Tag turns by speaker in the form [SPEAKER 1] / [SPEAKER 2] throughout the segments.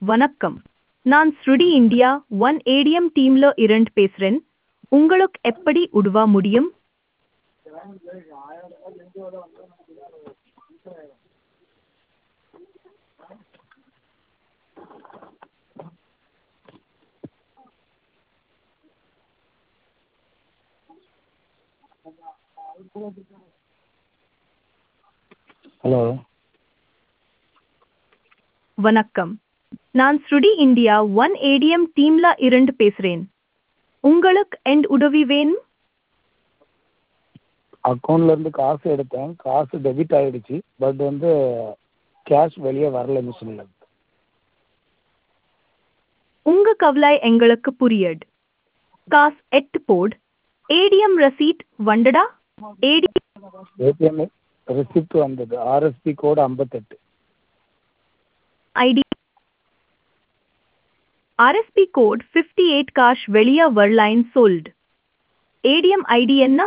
[SPEAKER 1] வணக்கம் நான் ஸ்ருடி இந்தியா ஒன் ஏடிஎம் டீம்ல இருந்து பேசுறேன் உங்களுக்கு எப்படி உதவ முடியும்
[SPEAKER 2] ஹலோ
[SPEAKER 1] வணக்கம் நான் ஸ்ருடி இந்தியா ஒன் ஏடிஎம் டீம்ல இருந்து பேசுறேன் உங்களுக்கு என் உதவி வேணும்
[SPEAKER 2] அக்கௌண்ட்ல இருந்து காசு எடுத்தேன் காசு டெபிட் ஆயிடுச்சு பட் வந்து கேஷ் வெளியே வரல மிஷினில்
[SPEAKER 1] உங்க கவலை எங்களுக்கு புரியுது காஸ் எட்டு போட் ஏடிஎம் ரசீட் வண்டடா ஏடி
[SPEAKER 2] ஏடிஎம் ரிசிப்ட் வந்தது ஆர்எஸ்பி கோடு ஐம்பத்தெட்டு
[SPEAKER 1] ID RSP code fifty eight cash வெளிய வரலைன் சோல்டு ஏடிஎம் ஐடி என்ன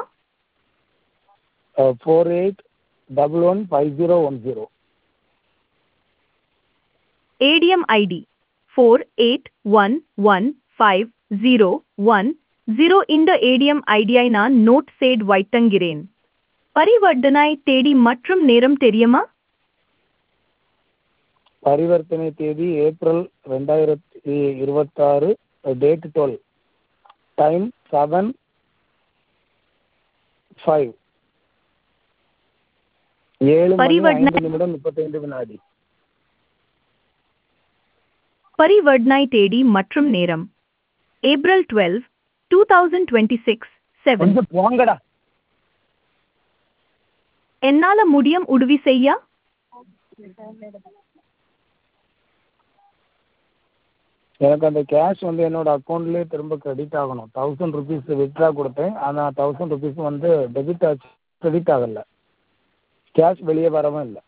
[SPEAKER 2] four eight double one five zero one zero
[SPEAKER 1] ATM ID four eight one one five zero one zero இந்த ATM ஐடியை நான் note செய்து வைத்தங்கிறேன் பரிவர்த்தனை தேதி மற்றும் நேரம் தெரியுமா
[SPEAKER 2] பரிவர்த்தனை தேதி ஏப்ரல் ரெண்டாயிரத்தி இருபத்தாறு date twelve time seven five ஏழு மணி
[SPEAKER 1] பரிவர்த்தனை-
[SPEAKER 2] ஐந்து நிமிடம் முப்பத்தைந்து வினாடி
[SPEAKER 1] பரிவர்த்தனை தேதி மற்றும் நேரம் April twelve two thousand twenty six seven
[SPEAKER 2] கொஞ்சம் போங்கடா
[SPEAKER 1] என்னால முடியும் உதவி செய்ய
[SPEAKER 2] எனக்கு அந்த கேஷ் வந்து என்னோட அக்கௌண்ட்லேயே திரும்ப கிரெடிட் ஆகணும் தௌசண்ட் ருபீஸ் வித்ட்ரா கொடுத்தேன் ஆனால் தௌசண்ட் ருபீஸ் வந்து டெபிட் ஆச்சு கிரெடிட் ஆகலை கேஷ் வெளியே வரவும் இல்லை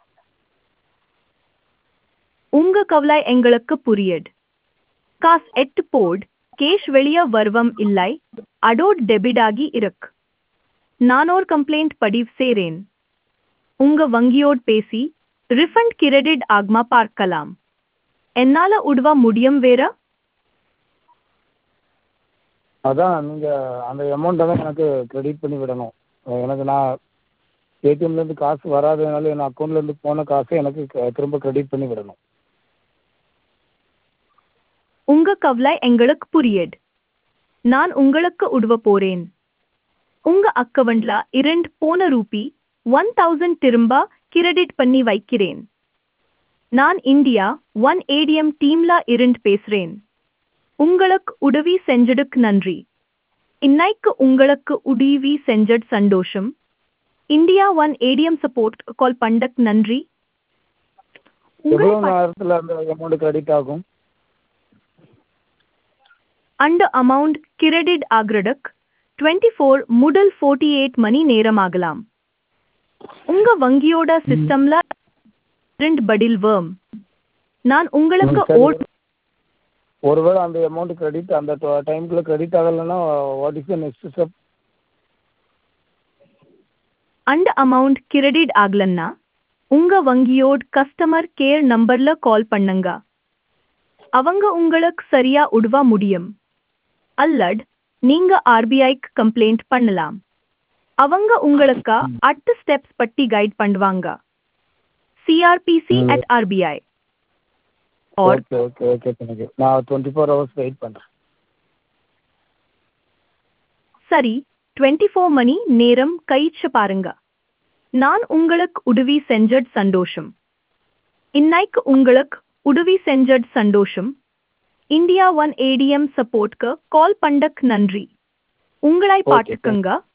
[SPEAKER 1] உங்க கவலை எங்களுக்கு புரியுது காஸ் எட்டு போட் கேஷ் வெளிய வருவம் இல்லை அடோட் டெபிட் ஆகி இருக்கு நான் ஒரு கம்ப்ளைண்ட் பதிவு செய்றேன் உங்க வங்கியோட் பேசி ரிஃபண்ட் கிரெடிட் ஆகுமா பார்க்கலாம் என்னால உதவ முடியும் வேற
[SPEAKER 2] அதான் நீங்கள் அந்த அமௌண்ட்டை தான் எனக்கு கிரெடிட் பண்ணி விடணும் எனக்கு நான் ஏடிஎம்லேருந்து காசு வராதனால என் அக்கௌண்ட்லேருந்து போன காசை எனக்கு க- திரும்ப கிரெடிட் பண்ணி விடணும்
[SPEAKER 1] உங்க கவலை எங்களுக்கு புரியுது நான் உங்களுக்கு உதவ போறேன் உங்க அக்கவுண்ட்ல இரண்டு போன ரூபி ஒன் தௌசண்ட் திரும்ப கிரெடிட் பண்ணி வைக்கிறேன் நான் இந்தியா ஒன் ஏடிஎம் டீம்ல இருந்து பேசுறேன் உங்களுக்கு உதவி செஞ்சதுக்கு நன்றி இன்னைக்கு உங்களுக்கு உதவி செஞ்சது சந்தோஷம் India one ATM support call பண்ணதுக்கு நன்றி உங்களை
[SPEAKER 2] எவ்வளோ நேரத்தில் அந்த அமௌண்ட் கிரெடிட் ஆகும்
[SPEAKER 1] அந்த அமௌண்ட் கிரெடிட் ஆகிறதுக்கு டுவெண்ட்டி ஃபோர் முதல் ஃபோர்ட்டி எயிட் மணி நேரம் ஆகலாம் உங்க வங்கியோட சிஸ்டம்ல ரெண்டு பதில் வேம் நான் உங்களுக்கு
[SPEAKER 2] ம், சரி.
[SPEAKER 1] ஓட்
[SPEAKER 2] ஒருவேளை அந்த அமௌண்ட் கிரெடிட் அந்த டைம்குள்ளே கிரெடிட் ஆகலைன்னா what is the next step
[SPEAKER 1] அந்த அமௌண்ட் கிரெடிட் ஆகலன்னா உங்க வங்கியோட கஸ்டமர் கேர் நம்பர்ல கால் பண்ணுங்க அவங்க உங்களுக்கு சரியா உதவ முடியும் அல்லட் நீங்க ஆர்பிஐக்கு கம்ப்ளைண்ட் பண்ணலாம் அவங்க உங்களுக்கு அடுத்த ஸ்டெப்ஸ் பத்தி கைட் பண்ணுவாங்க சிஆர்பிசி
[SPEAKER 2] ம்.
[SPEAKER 1] அட் ஆர்பிஐ और
[SPEAKER 2] ஓகே ஓகே ஓகே தேங்க்யூ நான் டுவெண்ட்டி ஃபோர் ஹவர்ஸ் வெயிட் பண்ணுறேன்
[SPEAKER 1] சரி டுவெண்ட்டி ஃபோர் மணி நேரம் கழிச்சு பாருங்க நான் உங்களுக்கு உதவி செஞ்சது சந்தோஷம் இன்னைக்கு உங்களுக்கு உதவி செஞ்சது சந்தோஷம் இந்தியா ஒன் ஏடிஎம் சப்போர்ட்க்கு கால் பண்ணக்கு நன்றி உங்களை
[SPEAKER 2] Okay,
[SPEAKER 1] பார்த்துக்கங்க